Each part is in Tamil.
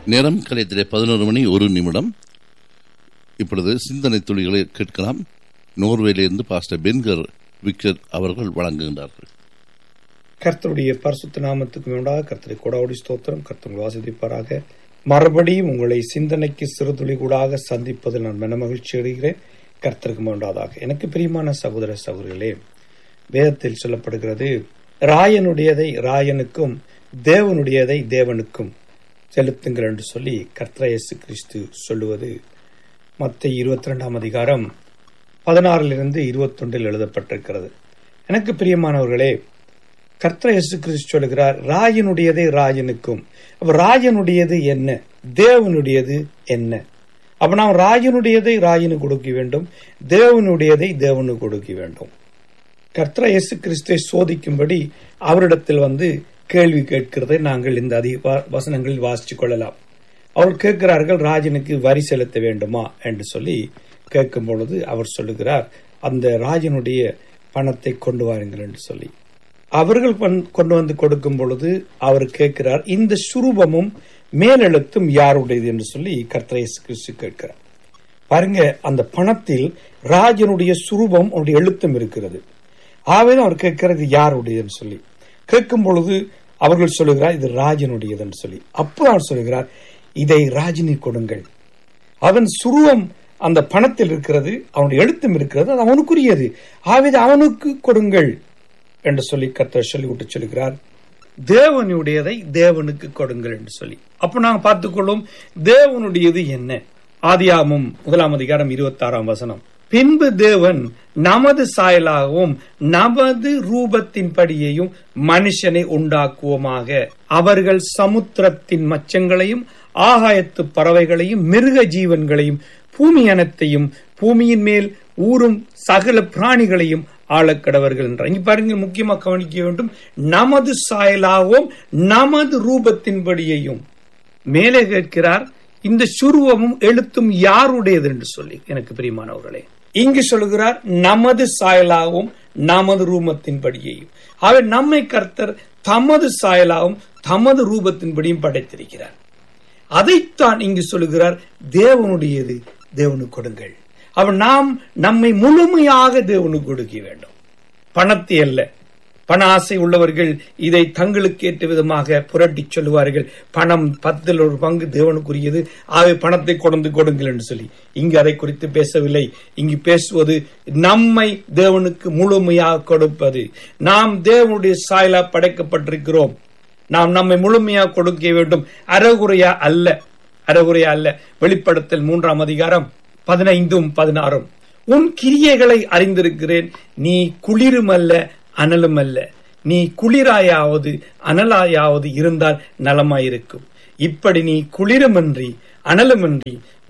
நேரம் கலையத்திலே பதினோரு மணி ஒரு நிமிடம் இப்பொழுது சிந்தனை துளிகளை கேட்கலாம் நோர்வேலிருந்து பாஸ்டர் பென்கர் விக்டர் அவர்கள் வழங்குகின்றார்கள் கர்த்தருடைய பரிசுத்த நாமத்துக்கு உண்டாக கர்த்தரை கொடாவுடி ஸ்தோத்திரம் கர்த்தர் வாசிப்பாராக மறுபடியும் உங்களை சிந்தனைக்கு சிறுதுளி கூடாக சந்திப்பதில் நான் மன மகிழ்ச்சி அடைகிறேன் கர்த்தருக்கு உண்டாதாக எனக்கு பிரியமான சகோதர சகோதரிகளே வேதத்தில் சொல்லப்படுகிறது ராயனுடையதை ராயனுக்கும் தேவனுடையதை தேவனுக்கும் செலுத்துங்கள் என்று சொல்லி கர்த்தர் இயேசு கிறிஸ்து சொல்லுவது மத்த இருபத்தி ரெண்டாம் அதிகாரம் பதினாறிலிருந்து இருபத்தொன்றில் எழுதப்பட்டிருக்கிறது எனக்கு பிரியமானவர்களே கர்த்தர் இயேசு கிறிஸ்து சொல்லுகிறார் ராயனுடையதே ராயனுக்கும் அப்ப ராயனுடையது என்ன தேவனுடையது என்ன அப்ப நாம் ராயனுடையதை ராயனு கொடுக்க வேண்டும் தேவனுடையதை தேவனு கொடுக்க வேண்டும் கர்த்தர் இயேசு கிறிஸ்துவை சோதிக்கும்படி அவரிடத்தில் வந்து கேள்வி கேட்கிறதை நாங்கள் இந்த அதிக வசனங்களில் வாசித்துக் கொள்ளலாம் அவர் கேட்கிறார்கள் ராஜனுக்கு வரி செலுத்த வேண்டுமா என்று சொல்லி கேட்கும் பொழுது அவர் சொல்லுகிறார் அந்த ராஜனுடைய பணத்தை கொண்டு வாருங்கள் என்று சொல்லி அவர்கள் கொண்டு வந்து கொடுக்கும் பொழுது அவர் கேட்கிறார் இந்த சுரூபமும் மேலெழுத்தும் யாருடையது என்று சொல்லி கர்த்தரேசு கிறிஸ்து கேட்கிறார் பாருங்க அந்த பணத்தில் ராஜனுடைய சுரூபம் அவருடைய எழுத்தும் இருக்கிறது ஆவே அவர் கேட்கிறது யாருடையதுன்னு சொல்லி கேட்கும் பொழுது அவர்கள் சொல்லுகிறார் இது ராஜனுடையதுன்னு சொல்லி அப்போ அவர் சொல்லுகிறார் இதை ராஜினி கொடுங்கள் அவன் சுருவம் அந்த பணத்தில் இருக்கிறது அவனுடைய எழுத்தும் இருக்கிறது அது அவனுக்குரியது ஆவே அவனுக்கு கொடுங்கள் என்று சொல்லி கர்த்தர் சொல்லிவிட்டு சொல்லுகிறார் தேவனுடையதை தேவனுக்கு கொடுங்கள் என்று சொல்லி அப்ப நாங்க பார்த்துக்கொள்ளும் தேவனுடையது என்ன ஆதியாமம் முதலாம் அதிகாரம் இருபத்தி ஆறாம் வசனம் பின்பு தேவன் நமது சாயலாகவும் நமது ரூபத்தின்படியையும் மனுஷனை உண்டாக்குவோமாக அவர்கள் சமுத்திரத்தின் மச்சங்களையும் ஆகாயத்து பறவைகளையும் மிருக ஜீவன்களையும் பூமி அனத்தையும் பூமியின் மேல் ஊறும் சகல பிராணிகளையும் ஆளக்கடவர்கள் என்றார் இங்க பாருங்க முக்கியமா கவனிக்க வேண்டும் நமது சாயலாகவும் நமது ரூபத்தின்படியையும் மேலே கேட்கிறார் இந்த சுருவமும் எழுத்தும் யாருடையது என்று சொல்லி எனக்கு பிரியமானவர்களே இங்கு சொல்லுகிறார் நமது சாயலாகவும் நமது ரூபத்தின்படியையும் அவர் நம்மை கர்த்தர் தமது சாயலாகவும் தமது ரூபத்தின்படியும் படைத்திருக்கிறார் அதைத்தான் இங்கு சொல்லுகிறார் தேவனுடையது தேவனுக்கு கொடுங்கள் அவர் நாம் நம்மை முழுமையாக தேவனுக்கு கொடுக்க வேண்டும் பணத்தை அல்ல பண ஆசை உள்ளவர்கள் இதை தங்களுக்கு ஏற்ற விதமாக புரட்டி சொல்லுவார்கள் பணம் பத்தில் ஒரு பங்கு தேவனுக்குரியது ஆகவே பணத்தை கொண்டு கொடுங்கள் என்று சொல்லி இங்கு அதை குறித்து பேசவில்லை இங்கு பேசுவது நம்மை தேவனுக்கு முழுமையாக கொடுப்பது நாம் தேவனுடைய சாயலா படைக்கப்பட்டிருக்கிறோம் நாம் நம்மை முழுமையாக கொடுக்க வேண்டும் அறகுறையா அல்ல அறகுறையா அல்ல வெளிப்படுத்தல் மூன்றாம் அதிகாரம் பதினைந்தும் பதினாறும் உன் கிரியைகளை அறிந்திருக்கிறேன் நீ குளிரும் அல்ல அனலும் அல்ல நீ குளிராயாவது அனலாயாவது இருந்தால் நலமாயிருக்கும் இப்படி நீ குளிருமின்றி அனலுமின்றி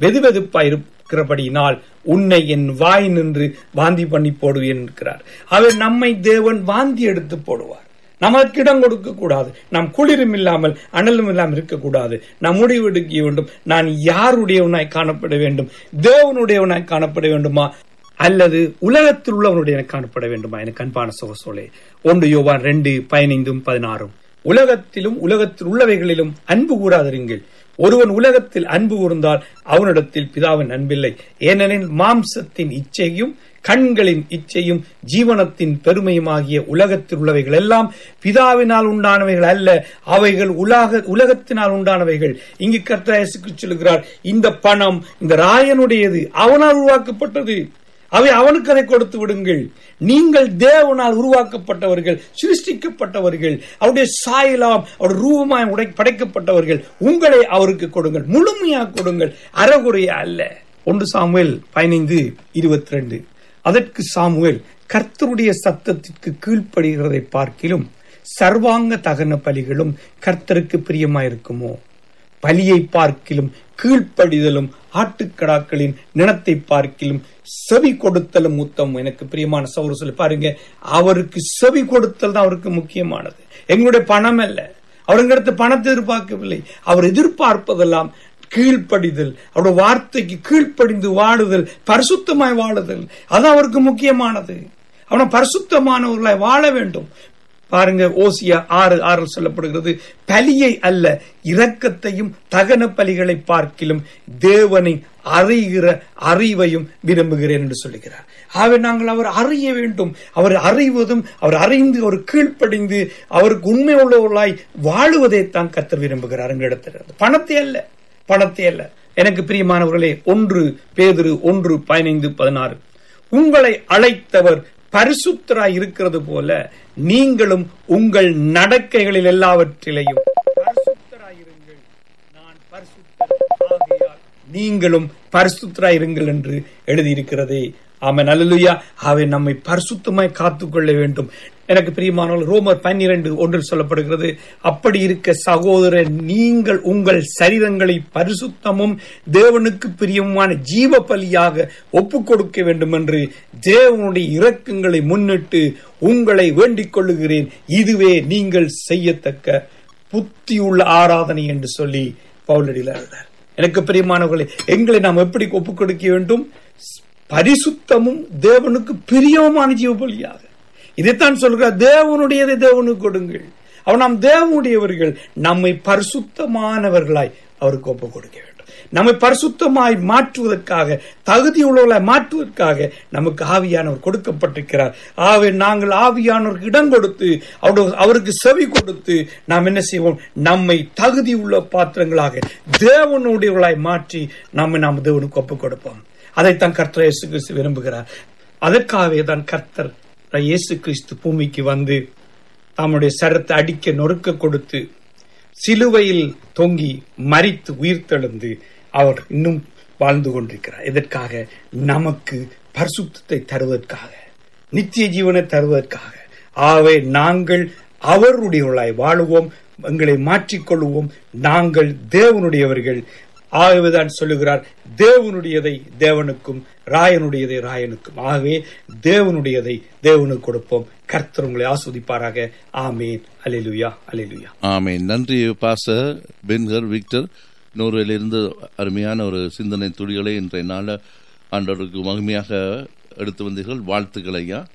வெதுவெதுப்பாயிருக்கிறபடியினால் உன்னை என் வாய் நின்று வாந்தி பண்ணி போடுவேன் இருக்கிறார் அவர் நம்மை தேவன் வாந்தி எடுத்து போடுவார் நமக்கு இடம் கொடுக்க கூடாது நாம் குளிரும் இல்லாமல் அனலும் இல்லாமல் இருக்கக்கூடாது நாம் முடிவு எடுக்க வேண்டும் நான் யாருடையவனாய் காணப்பட வேண்டும் தேவனுடையவனாய் காணப்பட வேண்டுமா அல்லது உலகத்தில் உள்ளவனுடைய காணப்பட வேண்டுமா எனக்கு அன்பான சொகசோலே ஒன்று யோவான் ரெண்டு பதினைந்தும் பதினாறும் உலகத்திலும் உலகத்தில் உள்ளவைகளிலும் அன்பு கூறாதிருங்கள் ஒருவன் உலகத்தில் அன்பு கூர்ந்தால் அவனிடத்தில் பிதாவின் அன்பில்லை ஏனெனில் மாம்சத்தின் இச்சையும் கண்களின் இச்சையும் ஜீவனத்தின் பெருமையுமாகிய உலகத்தில் உள்ளவைகள் எல்லாம் பிதாவினால் உண்டானவைகள் அல்ல அவைகள் உலக உலகத்தினால் உண்டானவைகள் இங்கு கர்த்தரசுக்கு சொல்லுகிறார் இந்த பணம் இந்த ராயனுடையது அவனால் உருவாக்கப்பட்டது அவை அவனுக்கு அதை கொடுத்து விடுங்கள் நீங்கள் தேவனால் உருவாக்கப்பட்டவர்கள் சிருஷ்டிக்கப்பட்டவர்கள் அவருடைய சாயலாம் அவருடைய ரூபமாய் உடை படைக்கப்பட்டவர்கள் உங்களை அவருக்கு கொடுங்கள் முழுமையாக கொடுங்கள் அறகுறையா அல்ல ஒன்று சாமுவேல் பதினைந்து இருபத்தி ரெண்டு அதற்கு சாமுவேல் கர்த்தருடைய சத்தத்திற்கு கீழ்ப்படுகிறதை பார்க்கிலும் சர்வாங்க தகன பலிகளும் கர்த்தருக்கு பிரியமாயிருக்குமோ பலியை பார்க்கிலும் கீழ்ப்படிதலும் ஆட்டுக்கடாக்களின் நினத்தை பார்க்கிலும் செவி கொடுத்தலும் முத்தம் எனக்கு பிரியமான சௌர சொல்லி பாருங்க அவருக்கு செவி கொடுத்தல் தான் அவருக்கு முக்கியமானது எங்களுடைய பணம் அல்ல அவருங்கிறது பணத்தை எதிர்பார்க்கவில்லை அவர் எதிர்பார்ப்பதெல்லாம் கீழ்ப்படிதல் அவருடைய வார்த்தைக்கு கீழ்ப்படிந்து வாழுதல் பரிசுத்தமாய் வாழுதல் அது அவருக்கு முக்கியமானது அவனை பரிசுத்தமானவர்களாய் வாழ வேண்டும் பாருங்க ஓசியா ஆறு ஆறில் சொல்லப்படுகிறது பலியை அல்ல இரக்கத்தையும் தகன பலிகளை பார்க்கிலும் தேவனை அறிகிற அறிவையும் விரும்புகிறேன் என்று சொல்லுகிறார் ஆகவே நாங்கள் அவர் அறிய வேண்டும் அவர் அறிவதும் அவர் அறிந்து அவர் கீழ்ப்படிந்து அவருக்கு உண்மை உள்ளவர்களாய் வாழுவதை தான் கத்தர் விரும்புகிறார் எங்களிடத்தில் பணத்தை அல்ல பணத்தை அல்ல எனக்கு பிரியமானவர்களே ஒன்று பேதுரு ஒன்று பதினைந்து பதினாறு உங்களை அழைத்தவர் பரிசுத்தராய் இருக்கிறது போல நீங்களும் உங்கள் நடக்கைகளில் எல்லாவற்றிலையும் பரிசுத்தராயிருங்கள் நான் பரிசுத்தர் ஆகையால் நீங்களும் பரிசுத்தராயிருங்கள் என்று எழுதியிருக்கிறதே ஆமன் அல்லலுயா அவை நம்மை பரிசுத்தமாய் காத்துக்கொள்ள வேண்டும் எனக்கு பிரியமானவர்கள் ரோமர் பன்னிரண்டு ஒன்றில் சொல்லப்படுகிறது அப்படி இருக்க சகோதரர் நீங்கள் உங்கள் சரீரங்களை பரிசுத்தமும் தேவனுக்கு பிரியமான ஜீவ பலியாக ஒப்புக் கொடுக்க வேண்டும் என்று தேவனுடைய இரக்கங்களை முன்னிட்டு உங்களை வேண்டிக் கொள்ளுகிறேன் இதுவே நீங்கள் செய்யத்தக்க புத்தியுள்ள ஆராதனை என்று சொல்லி பவுலடியில் எழுதார் எனக்கு பிரியமானவர்களே எங்களை நாம் எப்படி ஒப்புக் கொடுக்க வேண்டும் பரிசுத்தமும் தேவனுக்கு பிரியமான ஜீவ பலியாக இதைத்தான் சொல்கிறார் தேவனுடையதை தேவனுக்கு கொடுங்கள் அவர் நாம் தேவனுடையவர்கள் நம்மை பரிசுத்தமானவர்களாய் அவருக்கு ஒப்பு கொடுக்க வேண்டும் நம்மை பரிசுத்தமாய் மாற்றுவதற்காக தகுதி உள்ளவர்களாய் மாற்றுவதற்காக நமக்கு ஆவியானவர் கொடுக்கப்பட்டிருக்கிறார் ஆகவே நாங்கள் ஆவியானவருக்கு இடம் கொடுத்து அவருக்கு செவி கொடுத்து நாம் என்ன செய்வோம் நம்மை தகுதி உள்ள பாத்திரங்களாக தேவனுடையவர்களாய் மாற்றி நம்மை நாம் தேவனுக்கு ஒப்புக் கொடுப்போம் அதைத்தான் கர்த்தர் இயேசு கிறிஸ்து விரும்புகிறார் அதற்காகவே தான் கர்த்தர் இயேசு கிறிஸ்து பூமிக்கு வந்து தம்முடைய சரத்தை அடிக்க நொறுக்க கொடுத்து சிலுவையில் தொங்கி மறித்து உயிர்த்தெழுந்து அவர் இன்னும் வாழ்ந்து கொண்டிருக்கிறார் இதற்காக நமக்கு பரிசுத்தத்தை தருவதற்காக நித்திய ஜீவனை தருவதற்காக ஆகவே நாங்கள் அவருடையவர்களாய் வாழுவோம் எங்களை மாற்றிக்கொள்வோம் நாங்கள் தேவனுடையவர்கள் ஆகவேதான் சொல்லுகிறார் தேவனுடையதை தேவனுக்கும் ராயனுடையதை ராயனுக்கும் ஆகவே தேவனுடையதை தேவனுக்கு கொடுப்போம் கர்த்தர் உங்களை ஆஸ்வதிப்பாராக ஆமேன் அலிலுயா அலிலுயா ஆமேன் நன்றி பாச பென்கர் விக்டர் நோர்வேலிருந்து அருமையான ஒரு சிந்தனை துளிகளை இன்றைய நாள ஆண்டவருக்கு மகிமையாக எடுத்து வந்தீர்கள் வாழ்த்துக்கள் ஐயா